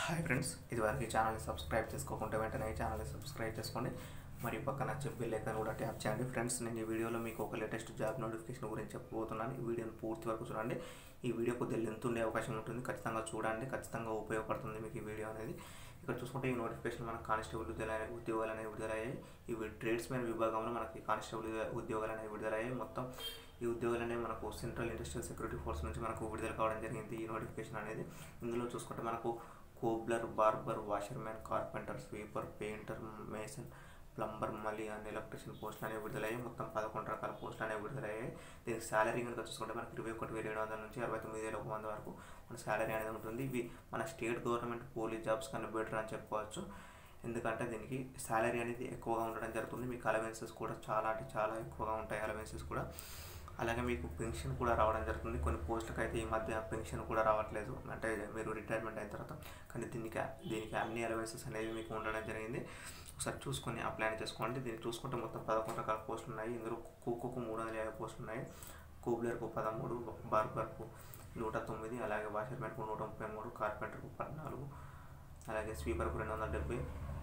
hi friends ఇదివరకు ఈ ఛానల్ని సబ్స్క్రైబ్ చేసుకోకుంటే వెంటనే ఈ ఛానల్ని సబ్స్క్రైబ్ చేసుకోండి మరి పక్కన చెప్పే లేఖను కూడా ట్యాప్ చేయండి ఫ్రెండ్స్ నేను ఈ వీడియోలో మీకు ఒక లేటెస్ట్ జాబ్ నోటిఫికేషన్ గురించి చెప్పబోతున్నాను ఈ వీడియోని పూర్తి వరకు చూడండి ఈ వీడియో కొద్దిగా లెంత్ ఉండే అవకాశం ఉంటుంది ఖచ్చితంగా చూడండి ఖచ్చితంగా ఉపయోగపడుతుంది మీకు ఈ వీడియో అనేది ఇక్కడ చూసుకుంటే ఈ నోటిఫికేషన్ మనకు కానిస్టేబుల్ ఉద్యోగాలు ఉద్యోగాలు అనేవి విడుదలయ్యాయి ఇవి ట్రేడ్స్మెన్ విభాగంలో మనకి కానిస్టేబుల్ ఉద్యోగాలు అనేవి విడుదలయ్యాయి మొత్తం ఈ ఉద్యోగాలు అనేవి మనకు సెంట్రల్ ఇండస్ట్రియల్ సెక్యూరిటీ ఫోర్స్ నుంచి మనకు విడుదల కావడం జరిగింది ఈ నోటిఫికేషన్ అనేది ఇందులో చూసుకుంటే మనకు cobbler barber washerman carpenter sweeper painter mason plumber మళ్ళీ అండ్ ఎలక్ట్రిషియన్ పోస్టులు అనేవి విడుదలయ్యాయి మొత్తం పదకొండు రకాల పోస్టులు అనేవి విడుదలయ్యాయి దీనికి శాలరీ కనుక చూసుకుంటే మనకి ఇరవై ఒకటి వేల ఏడు వందల నుంచి అరవై తొమ్మిది వేల ఒక వంద వరకు మన శాలరీ అనేది ఉంటుంది ఇవి మన స్టేట్ గవర్నమెంట్ పోలీస్ జాబ్స్ కన్నా బెటర్ అని చెప్పుకోవచ్చు ఎందుకంటే దీనికి శాలరీ అనేది ఎక్కువగా ఉండడం జరుగుతుంది మీకు అలవెన్సెస్ కూడా చాలా అంటే చాలా ఎక్కువగా ఉంటాయి అలవెన్సెస్ కూడా అలాగే మీకు పెన్షన్ కూడా రావడం జరుగుతుంది కొన్ని పోస్టులకు అయితే ఈ మధ్య పెన్షన్ కూడా రావట్లేదు అంటే మీరు రిటైర్మెంట్ అయిన తర్వాత కానీ దీనికి దీనికి అన్ని అలవెన్సెస్ అనేవి మీకు ఉండడం జరిగింది ఒకసారి చూసుకొని అప్లై చేసుకోండి దీన్ని చూసుకుంటే మొత్తం పదకొండు రకాల పోస్టులు ఉన్నాయి ఇందులో కుక్కుకు మూడు వందల యాభై పోస్టులు ఉన్నాయి కూబ్లర్కు పదమూడు బార్బర్కు నూట తొమ్మిది అలాగే వాషర్మెన్కు నూట ముప్పై మూడు కార్పెంటర్కు పద్నాలుగు అలాగే స్వీపర్కు రెండు వందల డెబ్బై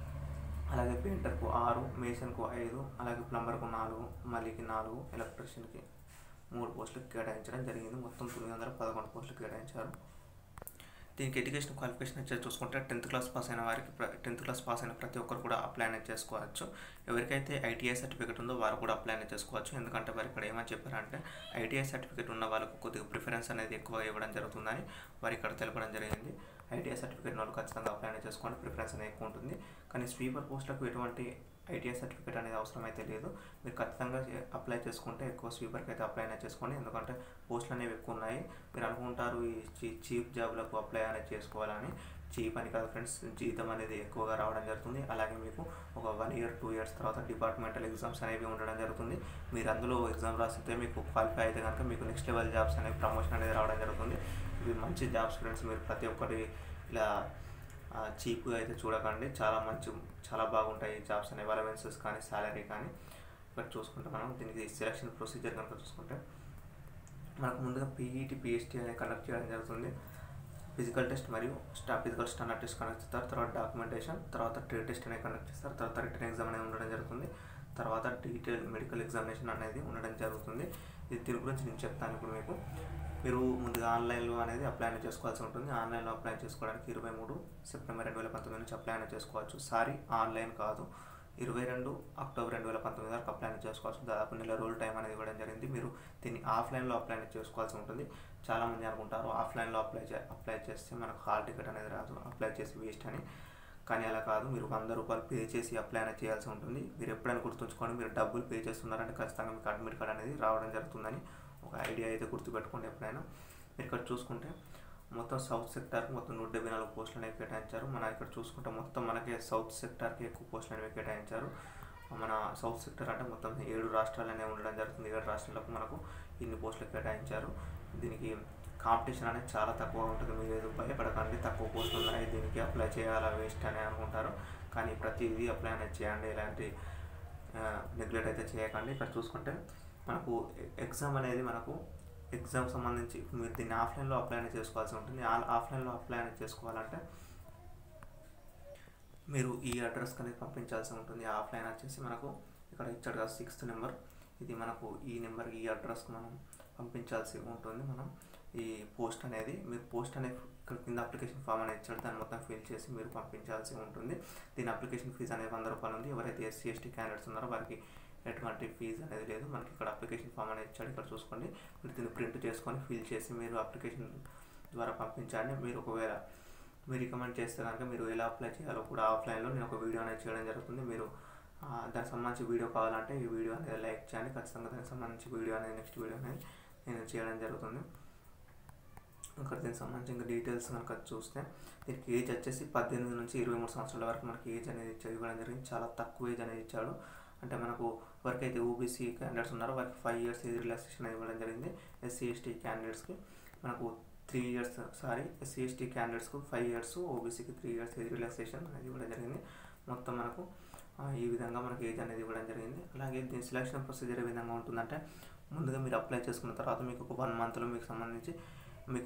అలాగే పెయింటర్కు ఆరు మేసన్కు ఐదు అలాగే ప్లంబర్కు నాలుగు మళ్ళీకి నాలుగు ఎలక్ట్రీషియన్కి మూడు పోస్టులకు కేటాయించడం జరిగింది మొత్తం తొమ్మిది వందల పదకొండు పోస్టులు కేటాయించారు దీనికి ఎడ్యుకేషన్ క్వాలిఫికేషన్ వచ్చేసి చూసుకుంటే టెన్త్ క్లాస్ పాస్ అయిన వారికి టెన్త్ క్లాస్ పాస్ అయిన ప్రతి ఒక్కరు కూడా అప్లై అనేది చేసుకోవచ్చు ఎవరికైతే ఐటీఐ సర్టిఫికేట్ ఉందో వారు కూడా అప్లై అనేది చేసుకోవచ్చు ఎందుకంటే వారు ఇక్కడ ఏమని చెప్పారంటే ఐటీఐ సర్టిఫికేట్ ఉన్న వాళ్ళకు కొద్దిగా ప్రిఫరెన్స్ అనేది ఎక్కువ ఇవ్వడం జరుగుతుందని వారు ఇక్కడ తెలపడం జరిగింది ఐటీఐ సర్టిఫికేట్ వాళ్ళు ఖచ్చితంగా అప్లై అనేది చేసుకోండి ప్రిఫరెన్స్ అనేది ఎక్కువ ఉంటుంది కానీ స్వీపర్ పోస్టులకు ఎటువంటి ఐటీఐ సర్టిఫికేట్ అనేది అవసరం అయితే లేదు మీరు ఖచ్చితంగా అప్లై చేసుకుంటే ఎక్కువ స్వీపర్కి అయితే అప్లై అనేది చేసుకోండి ఎందుకంటే పోస్టులు అనేవి ఎక్కువ ఉన్నాయి మీరు అనుకుంటారు ఈ చీప్ జాబ్లకు అప్లై అనేది చేసుకోవాలని చీప్ అని కాదు ఫ్రెండ్స్ జీతం అనేది ఎక్కువగా రావడం జరుగుతుంది అలాగే మీకు ఒక వన్ ఇయర్ టూ ఇయర్స్ తర్వాత డిపార్ట్మెంటల్ ఎగ్జామ్స్ అనేవి ఉండడం జరుగుతుంది మీరు అందులో ఎగ్జామ్ రాసితే మీకు క్వాలిఫై అయితే కనుక మీకు నెక్స్ట్ లెవెల్ జాబ్స్ అనేవి ప్రమోషన్ అనేది రావడం జరుగుతుంది ఇవి మంచి జాబ్స్ ఫ్రెండ్స్ మీరు ప్రతి ఒక్కటి ఇలా చీప్గా అయితే చూడకండి చాలా మంచి చాలా బాగుంటాయి ఈ జాబ్స్ అనేవి అలవెన్సెస్ కానీ శాలరీ కానీ ఇక్కడ చూసుకుంటే మనం దీనికి సెలక్షన్ ప్రొసీజర్ కనుక చూసుకుంటే మనకు ముందుగా పీఈటీ పిహెచ్టీ అనేది కండక్ట్ చేయడం జరుగుతుంది ఫిజికల్ టెస్ట్ మరియు స్టా ఫిజికల్ స్టాండర్డ్ టెస్ట్ కండక్ట్ చేస్తారు తర్వాత డాక్యుమెంటేషన్ తర్వాత ట్రేడ్ టెస్ట్ అనేది కండక్ట్ చేస్తారు తర్వాత రిటర్న్ ఎగ్జామ్ అనేది ఉండడం జరుగుతుంది తర్వాత డీటెయిల్ మెడికల్ ఎగ్జామినేషన్ అనేది ఉండడం జరుగుతుంది ఇది దీని గురించి నేను చెప్తాను ఇప్పుడు మీకు మీరు ముందుగా ఆన్లైన్లో అనేది అప్లై అనేది చేసుకోవాల్సి ఉంటుంది ఆన్లైన్లో అప్లై చేసుకోవడానికి ఇరవై మూడు సెప్టెంబర్ రెండు వేల పంతొమ్మిది నుంచి అప్లై అనేది చేసుకోవచ్చు సారీ ఆన్లైన్ కాదు ఇరవై రెండు అక్టోబర్ రెండు వేల పంతొమ్మిది వరకు అప్లై అనేది చేసుకోవచ్చు దాదాపు నెల రోజుల టైం అనేది ఇవ్వడం జరిగింది మీరు దీన్ని ఆఫ్లైన్లో అప్లై అనేది చేసుకోవాల్సి ఉంటుంది చాలామంది అనుకుంటారు ఆఫ్లైన్లో అప్లై చే అప్లై చేస్తే మనకు హాల్ టికెట్ అనేది రాదు అప్లై చేసి వేస్ట్ అని కానీ అలా కాదు మీరు వంద రూపాయలు పే చేసి అప్లై అనేది చేయాల్సి ఉంటుంది మీరు ఎప్పుడైనా గుర్తుంచుకోండి మీరు డబ్బులు పే చేస్తున్నారంటే ఖచ్చితంగా మీకు అడ్మిట్ కార్డ్ అనేది రావడం జరుగుతుందని ఒక ఐడియా అయితే గుర్తుపెట్టుకోండి ఎప్పుడైనా మీరు ఇక్కడ చూసుకుంటే మొత్తం సౌత్ సెక్టార్కి మొత్తం నూట డెబ్బై నాలుగు పోస్టులు అనేవి కేటాయించారు మన ఇక్కడ చూసుకుంటే మొత్తం మనకి సౌత్ సెక్టార్కి ఎక్కువ పోస్టులు అనేవి కేటాయించారు మన సౌత్ సెక్టర్ అంటే మొత్తం ఏడు రాష్ట్రాలు అనేవి ఉండడం జరుగుతుంది ఏడు రాష్ట్రాలకు మనకు ఇన్ని పోస్టులు కేటాయించారు దీనికి కాంపిటీషన్ అనేది చాలా తక్కువ ఉంటుంది మీరు ఏదో భయపడకండి తక్కువ పోస్టులు ఉన్నాయి దీనికి అప్లై చేయాలా వేస్ట్ అని అనుకుంటారు కానీ ప్రతిదీ అప్లై అనేది చేయండి ఇలాంటి నెగ్లెక్ట్ అయితే చేయకండి ఇక్కడ చూసుకుంటే మనకు ఎగ్జామ్ అనేది మనకు ఎగ్జామ్ సంబంధించి మీరు దీన్ని ఆఫ్లైన్లో అప్లై అనేది చేసుకోవాల్సి ఉంటుంది ఆఫ్లైన్లో అప్లై అనేది చేసుకోవాలంటే మీరు ఈ అడ్రస్ అనేది పంపించాల్సి ఉంటుంది ఆఫ్లైన్ వచ్చేసి మనకు ఇక్కడ ఇచ్చాడు కదా సిక్స్త్ నెంబర్ ఇది మనకు ఈ నెంబర్కి ఈ అడ్రస్కి మనం పంపించాల్సి ఉంటుంది మనం ఈ పోస్ట్ అనేది మీరు పోస్ట్ అనేది ఇక్కడ కింద అప్లికేషన్ ఫామ్ అనేది ఇచ్చాడు దాన్ని మొత్తం ఫిల్ చేసి మీరు పంపించాల్సి ఉంటుంది దీని అప్లికేషన్ ఫీజు అనేది వంద రూపాయలు ఉంది ఎవరైతే ఎస్సీ ఎస్టీ క్యాండిడేట్స్ ఉన్నారో వారికి ఎటువంటి ఫీజు అనేది లేదు మనకి ఇక్కడ అప్లికేషన్ ఫామ్ అనేది ఇచ్చాడు ఇక్కడ చూసుకోండి మీరు దీన్ని ప్రింట్ చేసుకొని ఫిల్ చేసి మీరు అప్లికేషన్ ద్వారా పంపించండి మీరు ఒకవేళ మీరు రికమెండ్ చేస్తే కనుక మీరు ఎలా అప్లై చేయాలో కూడా ఆఫ్లైన్లో నేను ఒక వీడియో అనేది చేయడం జరుగుతుంది మీరు దానికి సంబంధించి వీడియో కావాలంటే ఈ వీడియో అనేది లైక్ చేయండి ఖచ్చితంగా దానికి సంబంధించి వీడియో అనేది నెక్స్ట్ వీడియో అనేది నేను చేయడం జరుగుతుంది ఇంకా దీనికి సంబంధించి ఇంకా డీటెయిల్స్ కనుక చూస్తే దీనికి ఏజ్ వచ్చేసి పద్దెనిమిది నుంచి ఇరవై మూడు సంవత్సరాల వరకు మనకి ఏజ్ అనేది ఇవ్వడం జరిగింది చాలా తక్కువ ఏజ్ అనేది ఇచ్చాడు అంటే మనకు ఎవరికైతే ఓబీసీ క్యాండిడేట్స్ ఉన్నారో వారికి ఫైవ్ ఇయర్స్ ఏజ్ రిలాక్సేషన్ ఇవ్వడం జరిగింది ఎస్సీ ఎస్టీ క్యాండిడేట్స్కి మనకు three years sorry SC ST క్యాండిడేట్స్కు ఫైవ్ ఇయర్స్ ఓబీసీకి త్రీ ఇయర్స్ ఏజ్ రిలాక్సేషన్ అనేది ఇవ్వడం జరిగింది మొత్తం మనకు ఈ విధంగా మనకి ఏజ్ అనేది ఇవ్వడం జరిగింది అలాగే దీని సెలక్షన్ ప్రొసీజర్ ఏ విధంగా ఉంటుందంటే ముందుగా మీరు అప్లై చేసుకున్న తర్వాత మీకు ఒక వన్ మంత్లో మీకు సంబంధించి మీకు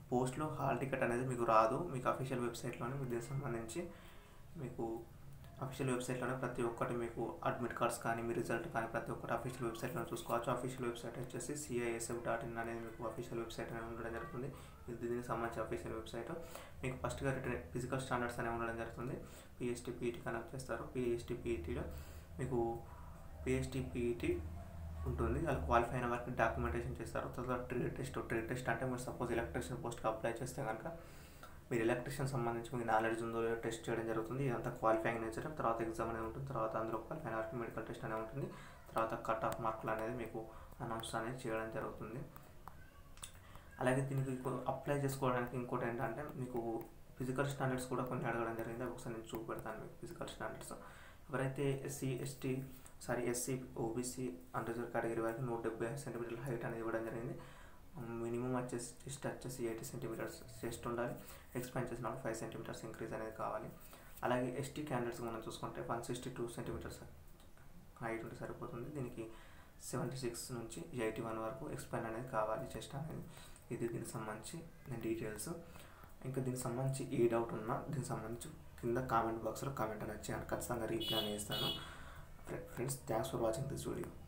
పోస్ట్లో హాల్ టికెట్ అనేది మీకు రాదు మీకు అఫీషియల్ వెబ్సైట్లోనే మీకు దీనికి సంబంధించి మీకు అఫీషియల్ వెబ్సైట్లోనే ప్రతి ఒక్కటి మీకు అడ్మిట్ కార్డ్స్ కానీ మీ రిజల్ట్ కానీ ప్రతి ఒక్కటి అఫీషియల్ వెబ్సైట్లో చూసుకోవచ్చు అఫీషియల్ వెబ్సైట్ వచ్చేసి సిఐఎస్ఎఫ్ డాట్ ఇన్ అనేది మీకు అఫీషియల్ వెబ్సైట్ అనేది ఉండడం జరుగుతుంది ఇది దీనికి సంబంధించి అఫీషియల్ వెబ్సైట్ మీకు ఫస్ట్గా రిటర్న్ ఫిజికల్ స్టాండర్డ్స్ అనేవి ఉండడం జరుగుతుంది పిఎస్టీ పీఈటీ కనెక్ట్ చేస్తారు పిఎస్టీ పీఈటీలో మీకు పిఎస్టీ పీఈటీ ఉంటుంది వాళ్ళు క్వాలిఫై అయిన వారికి డాక్యుమెంటేషన్ చేస్తారు తర్వాత ట్రేడ్ టెస్ట్ ట్రేడ్ టెస్ట్ అంటే మీరు సపోజ్ ఎలక్ట్రీషియన్ పోస్ట్కి అప్లై చేస్తే కనుక మీరు ఎలక్ట్రీషియన్ సంబంధించి మీకు నాలెడ్జ్ ఉందో లేదో టెస్ట్ చేయడం జరుగుతుంది ఇదంతా క్వాలిఫైయింగ్ నేచర్ తర్వాత ఎగ్జామ్ అనేది ఉంటుంది తర్వాత అందులో క్వాలిఫై అయిన వారికి మెడికల్ టెస్ట్ అనేది ఉంటుంది తర్వాత కట్ ఆఫ్ మార్కులు అనేది మీకు అనౌన్స్ అనేది చేయడం జరుగుతుంది అలాగే దీనికి అప్లై చేసుకోవడానికి ఇంకోటి ఏంటంటే మీకు ఫిజికల్ స్టాండర్డ్స్ కూడా కొన్ని అడగడం జరిగింది అవి ఒకసారి నేను చూపెడతాను మీకు ఫిజికల్ స్టాండర్డ్స్ ఎవరైతే SC ST sorry SC OBC అండర్జర్ కేటగిరీ వారికి నూట డెబ్బై సెంటీమీటర్ల హైట్ అనేది ఇవ్వడం జరిగింది మినిమం వచ్చేసి చెస్ట్ వచ్చేసి ఎయిటీ సెంటీమీటర్స్ చెస్ట్ ఉండాలి ఎక్స్పాండ్ చేసిన ఫైవ్ సెంటీమీటర్స్ ఇంక్రీజ్ అనేది కావాలి అలాగే ఎస్టీ క్యాండిడేట్స్ మనం చూసుకుంటే one sixty two centimetres height ఉంటే సరిపోతుంది దీనికి సెవెంటీ సిక్స్ నుంచి ఎయిటీ వన్ వరకు ఎక్స్పాండ్ అనేది కావాలి చెస్ట్ అనేది ఇది దీనికి సంబంధించి డీటెయిల్స్ ఇంకా దీనికి సంబంధించి ఏ డౌట్ ఉన్నా దీనికి సంబంధించి కింద కామెంట్ బాక్స్లో కామెంట్ అనేది చేయండి ఖచ్చితంగా రీప్లై అనేది ఇస్తాను friends thanks for watching this video